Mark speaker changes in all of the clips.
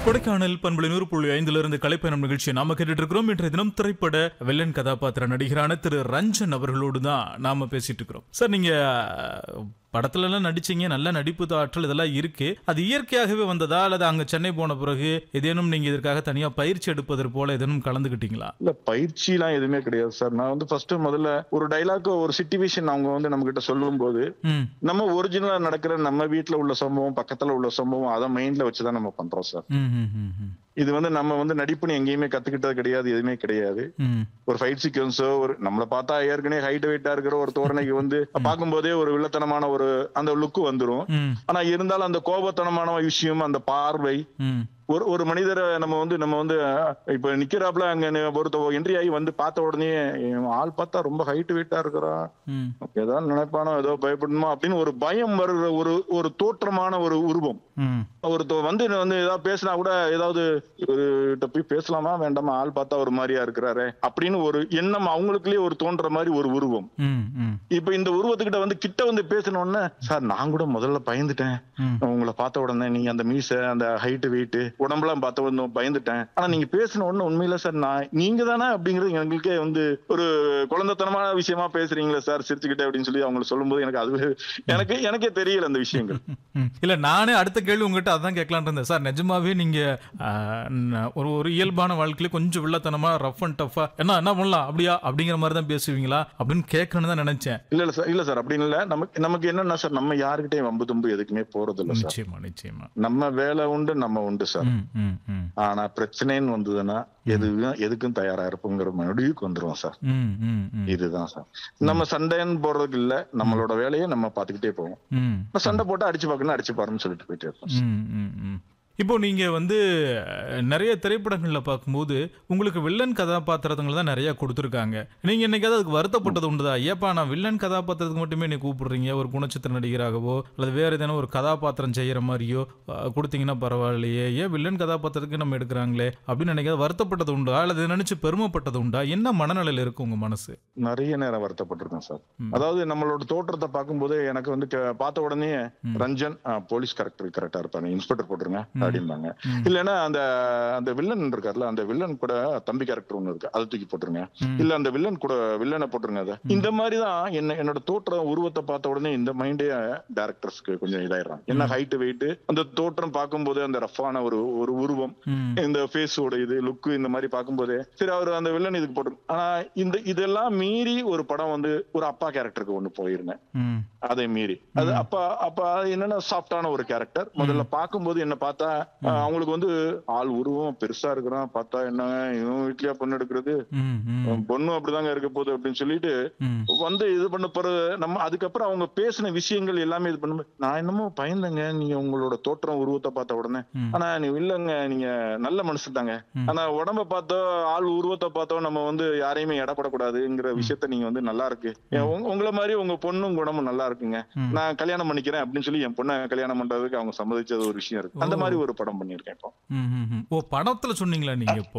Speaker 1: கொடைக்கானல் பண்புலை நூறு புள்ளி ஐந்துல இருந்து கலைப்பயணம் நிகழ்ச்சியை நாம கேட்டுட்டு இருக்கிறோம் இன்றைய தினம் திரைப்பட வில்லன் கதாபாத்திர நடிகரான திரு ரஞ்சன் அவர்களோடு தான் நாம பேசிட்டு இருக்கிறோம் சார் நீங்க அஹ், படத்துல எல்லாம் நடிச்சீங்க நல்ல நடிப்பு ஆற்றல் இதெல்லாம் இருக்கு அது இயற்கையாகவே வந்ததா அல்லது அங்க சென்னை போன பிறகு ஏதேனும் நீங்க இதற்காக தனியா பயிற்சி எடுப்பது போல ஏதேனும் கலந்துக்கிட்டீங்களா
Speaker 2: இல்ல பயிற்சிலாம் எதுவுமே கிடையாது சார் நான் வந்து ஃபர்ஸ்ட் முதல்ல ஒரு டைலாக் ஒரு சிச்சுவேஷன் அவங்க வந்து நம்ம கிட்ட சொல்லும் போது
Speaker 1: ம்
Speaker 2: நம்ம ஒரிஜினலா நடக்கிற நம்ம வீட்ல உள்ள சம்பவம் பக்கத்துல உள்ள சம்பவம் அதை மைண்ட்ல வச்சுதான் நம்ம பண்றோம் சார்
Speaker 1: ம் ம் ம் ம்
Speaker 2: இது வந்து நம்ம வந்து நடிப்புன்னு எங்கேயுமே கத்துக்கிட்டது கிடையாது எதுவுமே கிடையாது
Speaker 1: ம்
Speaker 2: ஒரு ஃபைட் சீக்வன்ஸோ ஒரு நம்மளை பார்த்தா ஏற்கனவே ஹைட் வெயிட்டா இருக்கிற ஒரு தோரணைக்கு வந்து பார்க்கும்போதே ஒரு வில்லத்தனமான ஒரு அந்த லுக்கு வந்துரும்
Speaker 1: ம்
Speaker 2: ஆனா இருந்தாலும் அந்த கோபத்தனமான விஷயம் அந்த பார்வை
Speaker 1: ம்
Speaker 2: ஒரு ஒரு மனிதரை நம்ம வந்து நம்ம வந்து அஹ், இப்ப நிக்கிறாப்ல அங்க நி- ஒருத்த என்ட்ரி ஆகி வந்து பார்த்த உடனே இவன் ஆள் பார்த்தா ரொம்ப ஹைட் வெயிட்டா இருக்கிறான்
Speaker 1: ம்
Speaker 2: ஏதோ நினைப்பானோ ஏதோ பயப்படணுமா அப்படின்னு ஒரு பயம் வருகிற ஒரு ஒரு தோற்றமான ஒரு உருவம்
Speaker 1: ம்
Speaker 2: ஒருத்த வந்து வந்து ஏதாவது பேசினா கூட ஏதாவது இவர்கிட்ட போய் பேசலாமா வேண்டாமா ஆள் பார்த்தா ஒரு மாதிரியா இருக்கிறாரு அப்படின்னு ஒரு எண்ணம் அவங்களுக்குள்ளே ஒரு தோன்ற மாதிரி ஒரு உருவம்
Speaker 1: ம் ம்
Speaker 2: இப்ப இந்த உருவத்துக்கிட்ட வந்து கிட்ட வந்து பேசின உடனே சார் நான் கூட முதல்ல பயந்துட்டேன்
Speaker 1: ம்.
Speaker 2: உங்களை பார்த்த உடனே நீங்க அந்த மீசை அந்த ஹைட் வெயிட் உடம்பெல்லாம் பார்த்த உடனே பயந்துட்டேன் ஆனா நீங்க பேசின உடனே உண்மையில சார் நான் நீங்க தானே அப்படிங்கிறது எங்களுக்கே வந்து ஒரு குழந்தைத்தனமான விஷயமா பேசுறீங்களா சார் சிரிச்சுக்கிட்டே அப்படின்னு சொல்லி அவங்க சொல்லும்போது எனக்கு அது எனக்கு எனக்கே தெரியல அந்த விஷயங்கள்
Speaker 1: ம். இல்ல நானே அடுத்த கேள்வி உங்ககிட்ட அதான் கேட்கலான் இருந்தேன் சார் நிஜமாவே நீங்க ஆ, ந- ஒரு ஒரு இயல்பான வாழ்க்கையில கொஞ்சம் வில்லத்தனமா ரஃப் அண்ட் டஃபா என்ன என்ன பண்ணலாம் அப்படியா அப்படிங்கிற மாதிரி தான் பேசுவீங்களா அப்படின்னு கேட்கணும்னு தான் நினைச்சேன்
Speaker 2: இல்ல இல்ல சார் இல்ல சார் அப்படின்னு இல்ல நமக்கு நமக்கு என்னன்னா சார் நம்ம யாருக்கிட்டையும் வம்பு தும்பு எதுக்குமே போறது இல்ல சார்
Speaker 1: நிச்சயமா நிச்சயமா
Speaker 2: நம்ம வேலை உண்டு நம்ம உண்டு சார்
Speaker 1: ம் ம் ம்
Speaker 2: ஆனா பிரச்சனைன்னு வந்ததுன்னா எதுவும் எதுக்கும் தயாரா இருப்போங்கிற முடிவுக்கு வந்துருவோம் சார்
Speaker 1: ம் ம் ம்
Speaker 2: இதுதான் சார் நம்ம சண்டைன்னு போறதுக்கு இல்ல நம்மளோட வேலையை நம்ம பாத்துக்கிட்டே போவோம்
Speaker 1: ம்
Speaker 2: சண்டை போட்டு அடிச்சு பார்க்கணும் அடிச்சு பாருன்னு சொல்லிட்டு போயிட்டே இருப்போம்
Speaker 1: ம், ம், ம். இப்போ நீங்க வந்து அஹ், நிறைய திரைப்படங்கள்ல பார்க்கும்போது உங்களுக்கு வில்லன் கதாபாத்திரங்கள் தான் நிறைய கொடுத்துருக்காங்க நீங்க என்னைக்காவது அதுக்கு வருத்தப்பட்டது உண்டுதா ஏப்பா நான் வில்லன் கதாபாத்திரத்துக்கு மட்டுமே நீ கூப்பிடுறீங்க ஒரு குணச்சித்திர நடிகராகவோ அல்லது வேற ஏதேனும் ஒரு கதாபாத்திரம் செய்யற மாதிரியோ அஹ், கொடுத்தீங்கன்னா பரவாயில்லையே ஏன் வில்லன் கதாபாத்திரத்துக்கு நம்ம எடுக்கிறாங்களே அப்படின்னு நினைக்காத வருத்தப்பட்டது உண்டா அல்லது நினைச்சு பெருமைப்பட்டது உண்டா என்ன மனநிலையில இருக்கு உங்க மனசு
Speaker 2: நிறைய நேரம் வருத்தப்பட்டிருக்கேன் சார்
Speaker 1: ம்.
Speaker 2: அதாவது நம்மளோட தோற்றத்தை பார்க்கும்போது எனக்கு வந்து க- பார்த்த உடனே
Speaker 1: ம்.
Speaker 2: ரஞ்சன் ஆ, போலீஸ் கரெக்டர் கரெக்டா இருப்பாங்க இன்ஸ்பெக்டர் போட்டுருங்க அப்படிம்பாங்க
Speaker 1: ம்.
Speaker 2: இல்லைன்னா அந்த அந்த வில்லன் இருக்கார்ல அந்த வில்லன் கூட தம்பி கேரக்டர் ஒண்ணு இருக்கு அதை தூக்கி போட்டுருங்க
Speaker 1: ம்.
Speaker 2: இல்ல அந்த வில்லன் கூட வில்லனை போட்டுருங்க அதை இந்த மாதிரி தான் என்ன என்னோட தோற்றம் உருவத்தை பார்த்த உடனே இந்த மைண்டே டேரக்டர்ஸ்க்கு கொஞ்சம் இதாயிடுறாங்க என்ன ஹைட் வெயிட் அந்த தோற்றம் பார்க்கும்போது அந்த ரஃப்பான ஒரு ஒரு உருவம்
Speaker 1: ம்
Speaker 2: இந்த ஃபேஸோட இது லுக்கு இந்த மாதிரி பார்க்கும்போதே சரி அவர் அந்த வில்லன் இதுக்கு போட்டு ஆனா இந்த இதெல்லாம் மீறி ஒரு படம் வந்து ஒரு அப்பா கேரக்டருக்கு ஒண்ணு போயிருந்தேன்
Speaker 1: ம்
Speaker 2: அதை மீறி அது அப்பா அப்ப அது என்னன்னா சாஃப்டான ஒரு கேரக்டர் முதல்ல பார்க்கும்போது என்ன பார்த்தா அஹ், அவங்களுக்கு வந்து ஆள் உருவம் பெருசா இருக்கிறான் பார்த்தா என்னங்க இவன் வீட்லயா பொண்ணு எடுக்கிறது
Speaker 1: ம் ம்
Speaker 2: பொண்ணும் அப்படிதாங்க இருக்க போகுது அப்படின்னு சொல்லிட்டு
Speaker 1: ம்
Speaker 2: வந்து இது பண்ண பிறகு நம்ம அதுக்கப்புறம் அவங்க பேசின விஷயங்கள் எல்லாமே இது பண்ணும்போது நான் என்னமோ பயந்தங்க நீங்க உங்களோட தோற்றம் உருவத்தை பார்த்த உடனே
Speaker 1: ம்.
Speaker 2: ஆனா நீ இல்லங்க நீங்க நல்ல மனுஷன் தாங்க
Speaker 1: ம்.
Speaker 2: ஆனா உடம்ப பார்த்தோ ஆள் உருவத்தை பார்த்தோ நம்ம வந்து யாரையுமே எடப்படக்கூடாதுங்கிற விஷயத்த நீங்க வந்து நல்லா இருக்கு ஏன் உங்க- உங்களை மாதிரி உங்க பொண்ணும் குணமும் நல்லா இருக்குங்க
Speaker 1: ம்.
Speaker 2: நான் கல்யாணம் பண்ணிக்கிறேன் அப்படின்னு சொல்லி என் பொண்ணை கல்யாணம் பண்றதுக்கு அவங்க சம்மதிச்சது ஒரு விஷயம் இருக்கு அந்த
Speaker 1: ஓ.
Speaker 2: மாதிரி ஒரு படம் பண்ணிருக்கேன் இப்போ
Speaker 1: ம், ம், ம். ஓ படத்துல சொன்னீங்களா நீங்க இப்போ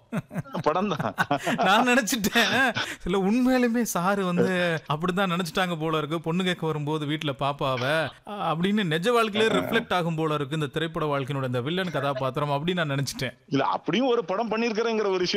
Speaker 2: படம் தான்
Speaker 1: நான் நினைச்சிட்டேன் இல்ல உண்மையிலுமே சாரு வந்து அப்படிதான் நினைச்சிட்டாங்க போல இருக்கு பொண்ணு கேட்க வரும்போது வீட்டுல பாப்பாவ அஹ், அப்படின்னு நிஜ வாழ்க்கையிலே ரிஃப்ளெக்ட் ஆகும் போல இருக்கு இந்த திரைப்பட வாழ்க்கையினோட இந்த வில்லன் கதாபாத்திரம் அப்படின்னு நான் நினைச்சிட்டேன்
Speaker 2: இல்ல அப்படியும் ஒரு படம் பண்ணிருக்கிறேங்கிற ஒரு விஷயம்